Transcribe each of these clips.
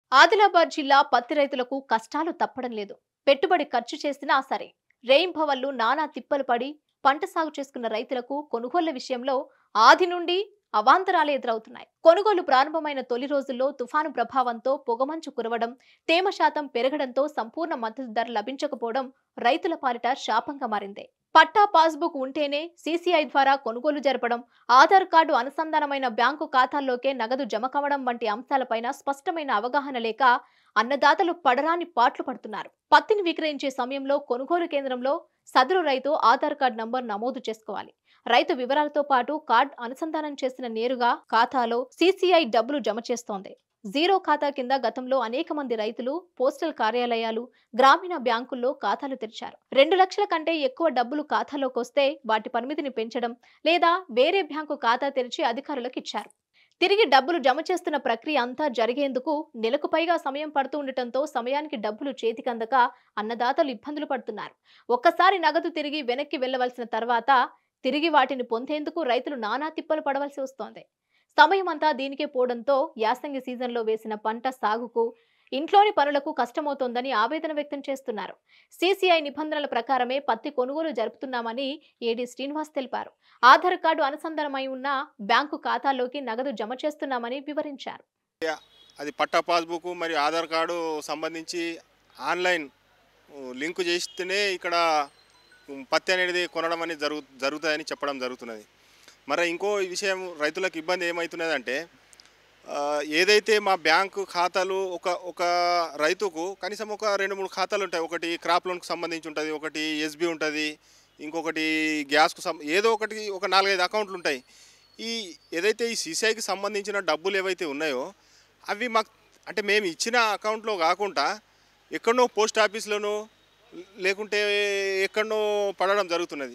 ఆదిలాబాద్ జిల్లా పత్తి రైతులకు కష్టాలు తప్పడం లేదు పెట్టుబడి ఖర్చు చేసినా సరే రేయింభవళ్లు నానా తిప్పలు పడి పంట సాగు చేసుకున్న రైతులకు కొనుగోళ్ల విషయంలో ఆది నుండి అవాంతరాలు ఎదురవుతున్నాయి కొనుగోలు ప్రారంభమైన తొలి రోజుల్లో తుఫాను ప్రభావంతో పొగమంచు కురవడం తేమ శాతం పెరగడంతో సంపూర్ణ మద్దతు ధర లభించకపోవడం రైతుల పాలిట శాపంగా మారింది పట్టా పాస్బుక్ ఉంటేనే సీసీఐ ద్వారా కొనుగోలు జరపడం ఆధార్ కార్డు అనుసంధానమైన బ్యాంకు ఖాతాల్లోకే నగదు జమ కావడం వంటి అంశాలపైన స్పష్టమైన అవగాహన లేక అన్నదాతలు పడరాని పాట్లు పడుతున్నారు పత్తిని విక్రయించే సమయంలో కొనుగోలు కేంద్రంలో సదరు రైతు ఆధార్ కార్డు నంబర్ నమోదు చేసుకోవాలి రైతు వివరాలతో పాటు కార్డ్ అనుసంధానం చేసిన నేరుగా ఖాతాలో సీసీఐ డబ్బులు జమ చేస్తోంది జీరో ఖాతా కింద గతంలో అనేక మంది రైతులు పోస్టల్ కార్యాలయాలు గ్రామీణ బ్యాంకుల్లో ఖాతాలు తెరిచారు రెండు లక్షల కంటే ఎక్కువ డబ్బులు ఖాతాలోకి వస్తే వాటి పరిమితిని పెంచడం లేదా వేరే బ్యాంకు ఖాతా తెరిచి అధికారులకు ఇచ్చారు తిరిగి డబ్బులు జమ చేస్తున్న ప్రక్రియ అంతా జరిగేందుకు నెలకు పైగా సమయం పడుతూ ఉండటంతో సమయానికి డబ్బులు చేతికందక అన్నదాతలు ఇబ్బందులు పడుతున్నారు ఒక్కసారి నగదు తిరిగి వెనక్కి వెళ్లవలసిన తర్వాత తిరిగి వాటిని పొందేందుకు రైతులు నానా తిప్పలు పడవలసి వస్తోంది సమయం అంతా దీనికే పోవడంతో యాసంగి సీజన్లో వేసిన పంట సాగుకు ఇంట్లోని పనులకు కష్టమవుతోందని ఆవేదన వ్యక్తం చేస్తున్నారు సీసీఐ నిబంధనల ప్రకారమే పత్తి కొనుగోలు జరుపుతున్నామని ఏడీ శ్రీనివాస్ తెలిపారు ఆధార్ కార్డు అనుసంధానమై ఉన్న బ్యాంకు ఖాతాలోకి నగదు జమ చేస్తున్నామని వివరించారు అది పట్టా పాస్బుక్ మరియు ఆధార్ కార్డు సంబంధించి ఆన్లైన్ ఉ, లింకు చేస్తేనే ఇక్కడ ఉమ్, పత్తి అనేది కొనడం అనేది జరుగు జరుగుతుందని చెప్పడం జరుగుతున్నది మరి ఇంకో విషయం రైతులకు ఇబ్బంది ఏమవుతున్నదంటే ఆ, ఏదైతే మా బ్యాంకు ఖాతాలు ఒక ఒక రైతుకు కనీసం ఒక రెండు మూడు ఖాతాలు ఉంటాయి ఒకటి క్రాప్ లోన్కు సంబంధించి ఉంటుంది ఒకటి ఎస్బీ ఉంటుంది ఇంకొకటి గ్యాస్కు సం ఏదో ఒకటి ఒక నాలుగైదు అకౌంట్లు ఉంటాయి ఈ ఏదైతే ఈ సీసీఐకి సంబంధించిన డబ్బులు ఏవైతే ఉన్నాయో అవి మాకు అంటే మేము ఇచ్చిన అకౌంట్లో కాకుండా ఎక్కడనో పోస్ట్ ఆఫీస్లోనో లేకుంటే ఎక్కడనో పడడం జరుగుతున్నది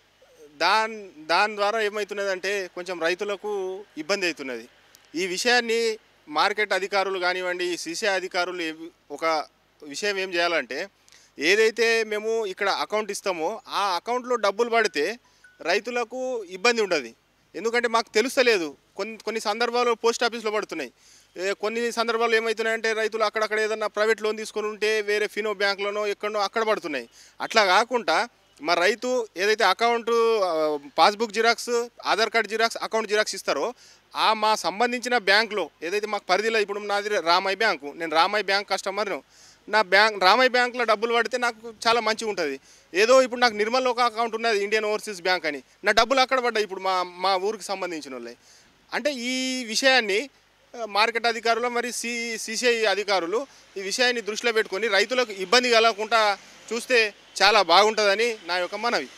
దాని దాని ద్వారా ఏమవుతున్నదంటే కొంచెం రైతులకు ఇబ్బంది అవుతున్నది ఈ విషయాన్ని మార్కెట్ అధికారులు కానివ్వండి సీసీ అధికారులు ఏ- ఒక విషయం ఏం చేయాలంటే ఏదైతే మేము ఇక్కడ అకౌంట్ ఇస్తామో ఆ అకౌంట్లో డబ్బులు పడితే రైతులకు ఇబ్బంది ఉండదు ఎందుకంటే మాకు తెలుస్తలేదు కొన్ని కొన్ని సందర్భాలు పోస్ట్ ఆఫీస్లో పడుతున్నాయి ఏ, కొన్ని సందర్భాలు ఏమవుతున్నాయంటే రైతులు అక్కడక్కడ ఏదన్నా ప్రైవేట్ లోన్ తీసుకొని ఉంటే వేరే ఫినో బ్యాంక్లోనో ఎక్కడనో అక్కడ పడుతున్నాయి అట్లా కాకుండా మా రైతు ఏదైతే అకౌంట్ ఆ, passbook xerox Aadhaar card xerox account xerox ఇస్తారో ఆ మా సంబంధించిన బ్యాంక్లో ఏదైతే మాకు పరిధిలో ఇప్పుడు నాది రామయ్య బ్యాంకు నేను రామయ్య బ్యాంక్ కస్టమర్ను నా బ్యాంక్ రామయ్య బ్యాంక్లో డబ్బులు పడితే నాకు చాలా మంచిగా ఉంటుంది ఏదో ఇప్పుడు నాకు నిర్మల్ ఒక అకౌంట్ ఉన్నది ఇండియన్ ఓవర్సీస్ బ్యాంక్ అని నా డబ్బులు అక్కడ పడ్డాయి ఇప్పుడు మా మా ఊరికి సంబంధించిన వాళ్ళే అంటే ఈ విషయాన్ని ఆ, మార్కెట్ అధికారులు మరి సి సిసిఐ అధికారులు ఈ విషయాన్ని దృష్టిలో పెట్టుకొని రైతులకు ఇబ్బంది కలగకుండా చూస్తే చాలా బాగుంటుందని నా యొక్క మనవి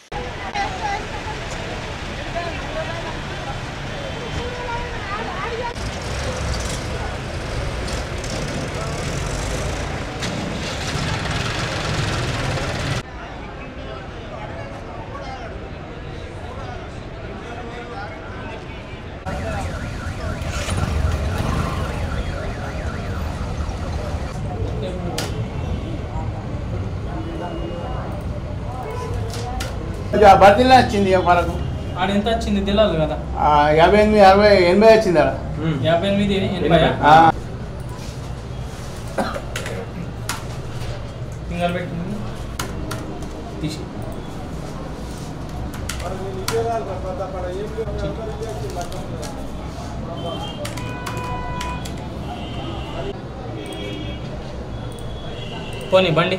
బర్తీలో వచ్చింది మనకు ఆడ ఎంత వచ్చింది తెలియాలి కదా ఆ, యాభై ఎనిమిది అరవై ఎనభై వచ్చింది ఆడ యాభై ఎనిమిది ఎనభై ఆ, ఫింగర్ పెట్టింది తీసి పోనీ బండి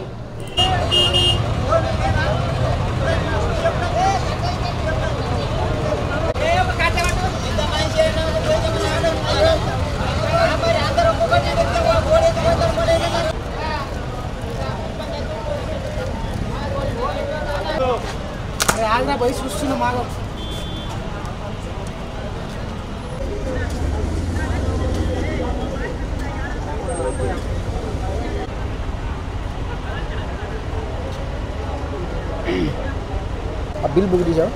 अब बिल बुक दीजिए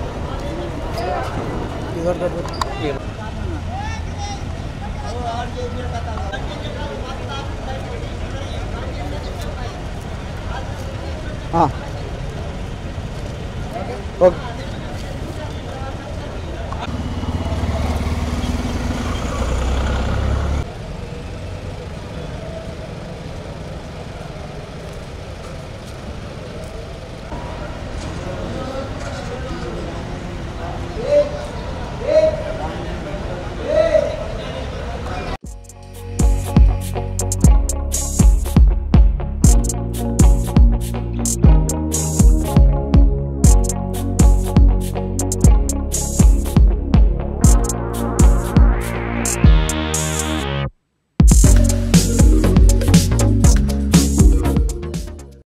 इधर कर दो हाँ ओके